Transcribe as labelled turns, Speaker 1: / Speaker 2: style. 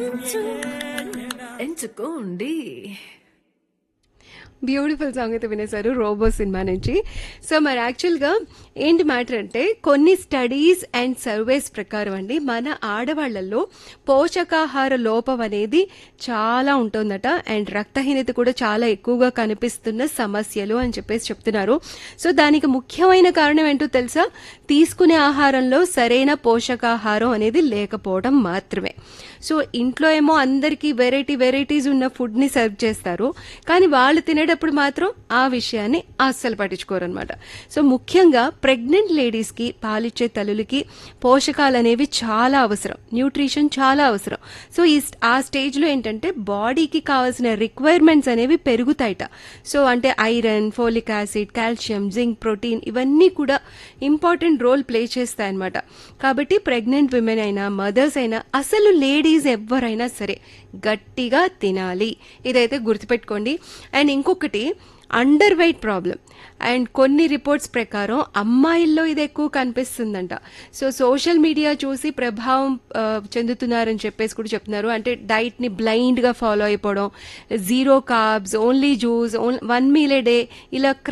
Speaker 1: కొంచెం ఎంచుకోండి
Speaker 2: beautiful song అయితే వినేశారు రోబో సినిమా నుంచి సో మరి యాక్చువల్గా ఏంటి మ్యాటర్ అంటే కొన్ని స్టడీస్ అండ్ సర్వేస్ ప్రకారం అండి మన ఆడవాళ్లలో పోషకాహార లోపం అనేది చాలా ఉంటుందట అండ్ రక్తహీనత కూడా చాలా ఎక్కువగా కనిపిస్తున్న సమస్యలు అని చెప్పేసి చెప్తున్నారు సో దానికి ముఖ్యమైన కారణం ఏంటో తెలుసా తీసుకునే ఆహారంలో సరైన పోషకాహారం అనేది లేకపోవడం మాత్రమే సో ఇంట్లో ఏమో అందరికీ వెరైటీ వెరైటీస్ ఉన్న ఫుడ్ ని సర్వ్ చేస్తారు కానీ వాళ్ళు తినేటప్పుడు మాత్రం ఆ విషయాన్ని అస్సలు పట్టించుకోరు అనమాట సో ముఖ్యంగా ప్రెగ్నెంట్ లేడీస్ కి పాలిచ్చే తల్లులకి పోషకాలు అనేవి చాలా అవసరం న్యూట్రిషన్ చాలా అవసరం సో ఈ ఆ స్టేజ్ లో ఏంటంటే బాడీకి కావాల్సిన రిక్వైర్మెంట్స్ అనేవి పెరుగుతాయట సో అంటే iron folic acid calcium zinc protein ఇవన్నీ కూడా ఇంపార్టెంట్ రోల్ ప్లే చేస్తాయన్నమాట కాబట్టి ప్రెగ్నెంట్ విమెన్ అయినా మదర్స్ అయినా అసలు లేడీస్ ఎవరైనా సరే గట్టిగా తినాలి ఇదైతే గుర్తుపెట్టుకోండి అండ్ ఇంకొకటి అండర్ వెయిట్ ప్రాబ్లం అండ్ కొన్ని రిపోర్ట్స్ ప్రకారం అమ్మాయిల్లో ఇది ఎక్కువ కనిపిస్తుందంట సో సోషల్ మీడియా చూసి ప్రభావం ఆ, చెందుతున్నారని చెప్పేసి కూడా చెప్తున్నారు అంటే డైట్ ని బ్లైండ్ గా ఫాలో అయిపోవడం zero carbs only juice one meal a day ఇలా